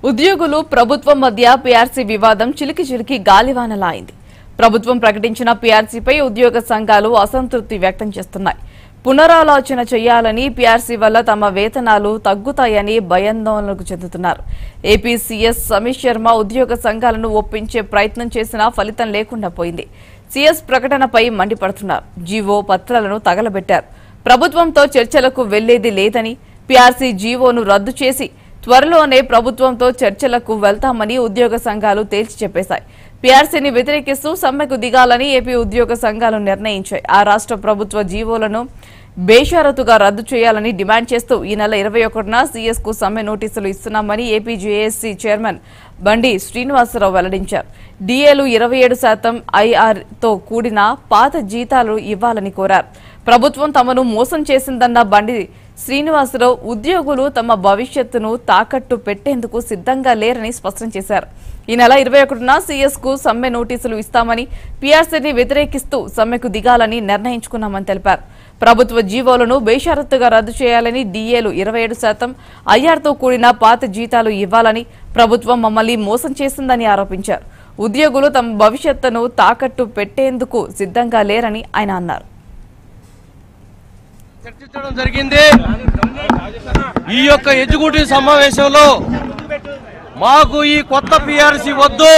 ఉద్యోగులు ప్రభుత్వం మధ్య పీఆర్సీ వివాదం చిలికి చిలికి గాలివానలా అయింది ప్రభుత్వం ప్రకటించిన పీఆర్సీపై ఉద్యోగ సంఘాలు అసంతృప్తి వ్యక్తం చేస్తున్నాయి పునరాలోచన చేయాలని పీఆర్సీ వల్ల తమ వేతనాలు తగ్గుతాయని భయాందోళనకు చెందుతున్నారు ఏపీ సీఎస్ సమీష్ శర్మ ఉద్యోగ సంఘాలను ఒప్పించే ప్రయత్నం చేసినా ఫలితం లేకుండా పోయింది సీఎస్ ప్రకటనపై మండిపడుతున్నారు జీవో పత్రాలను తగలబెట్టారు ప్రభుత్వంతో చర్చలకు వెళ్లేది లేదని పీఆర్సీ జీవోను రద్దు చేసి త్వరలోనే ప్రభుత్వంతో చర్చలకు వెళ్తామని ఉద్యోగ సంఘాలు తేల్చి చెప్పేశాయి పీఆర్సీని వ్యతిరేకిస్తూ సమ్మెకు దిగాలని ఏపీ ఉద్యోగ సంఘాలు నిర్ణయించాయి ఆ రాష్ట్ర ప్రభుత్వ జీవోలను బేషరతుగా రద్దు చేయాలని డిమాండ్ చేస్తూ ఈ నెల ఇరవై ఒకటిన సీఎస్ కు సమ్మె నోటీసులు ఇస్తున్నామని ఏపీ జేఏసీ చైర్మన్ బండి శ్రీనివాసరావు వెల్లడించారు డీఏలు ఇరవై ఏడు శాతం ఐఆర్ తో కూడిన పాత జీతాలు ఇవ్వాలని కోరారు ప్రభుత్వం తమను మోసం చేసిందన్న బండి శ్రీనివాసరావు ఉద్యోగులు తమ భవిష్యత్తును తాకట్టు పెట్టేందుకు సిద్ధంగా లేరని స్పష్టం చేశారు ఈ నెల ఇరవై ఒకటిన సీఎస్ కు సమ్మె నోటీసులు ఇస్తామని పీఆర్సీని వ్యతిరేకిస్తూ సమ్మెకు దిగాలని నిర్ణయించుకున్నామని తెలిపారు ప్రభుత్వ జీవోలను బేషరతుగా రద్దు చేయాలని డీఏలు ఇరవై ఏడు శాతం ఐఆర్తో కూడిన పాత జీతాలు ఇవ్వాలని ప్రభుత్వం మమ్మల్ని మోసం చేసిందని ఆరోపించారు ఉద్యోగులు తమ భవిష్యత్తును తాకట్టు పెట్టేందుకు సిద్ధంగా లేరని ఆయన అన్నారు చర్చించడం జరిగింది ఈ యొక్క ఎగ్జిక్యూటివ్ సమావేశంలో మాకు ఈ కొత్త పిఆర్సి వద్దు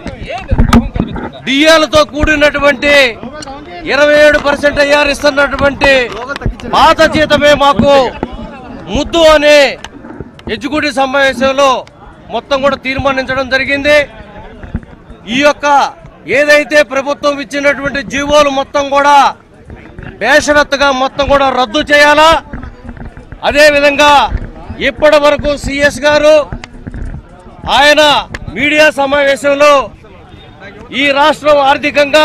డిఎలతో కూడినటువంటి ఇరవై ఏడు పర్సెంట్ ఐఆర్ ఇస్తున్నటువంటి పాత జీతమే మాకు ముద్దు అనే ఎగ్జిక్యూటివ్ సమావేశంలో మొత్తం కూడా తీర్మానించడం జరిగింది ఈ యొక్క ఏదైతే ప్రభుత్వం ఇచ్చినటువంటి జీవోలు మొత్తం కూడా బేషరత్తుగా మొత్తం కూడా రద్దు చేయాలా అదేవిధంగా ఇప్పటి వరకు సిఎస్ గారు ఆయన మీడియా సమావేశంలో ఈ రాష్ట్రం ఆర్థికంగా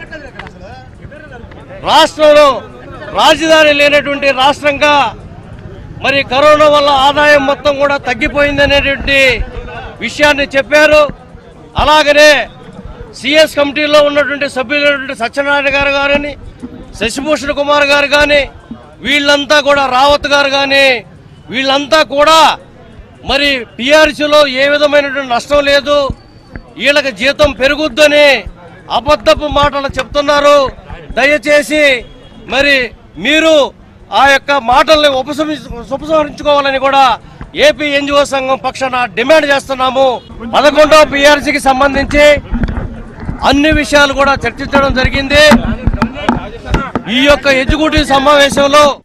రాష్ట్రంలో రాజధాని లేనటువంటి రాష్ట్రంగా మరి కరోనా వల్ల ఆదాయం మొత్తం కూడా తగ్గిపోయింది అనేటువంటి విషయాన్ని చెప్పారు అలాగనే సిఎస్ కమిటీలో ఉన్నటువంటి సభ్యులైనటువంటి సత్యనారాయణ గారు గారని శశిభూషణ్ కుమార్ గారు కానీ వీళ్ళంతా కూడా రావత్ గారు కానీ వీళ్ళంతా కూడా మరి పిఆర్సీలో ఏ విధమైనటువంటి నష్టం లేదు వీళ్ళకి జీతం పెరుగుద్దని అబద్ధపు మాటలు చెప్తున్నారు దయచేసి మరి మీరు ఆ యొక్క మాటల్ని ఉపసంహ ఉపసంహరించుకోవాలని కూడా ఏపీ ఎన్జిఓ సంఘం పక్షాన డిమాండ్ చేస్తున్నాము పదకొండవ పిఆర్సీకి సంబంధించి అన్ని విషయాలు కూడా చర్చించడం జరిగింది ఈ యొక్క ఎగ్జిక్యూటివ్ సమావేశంలో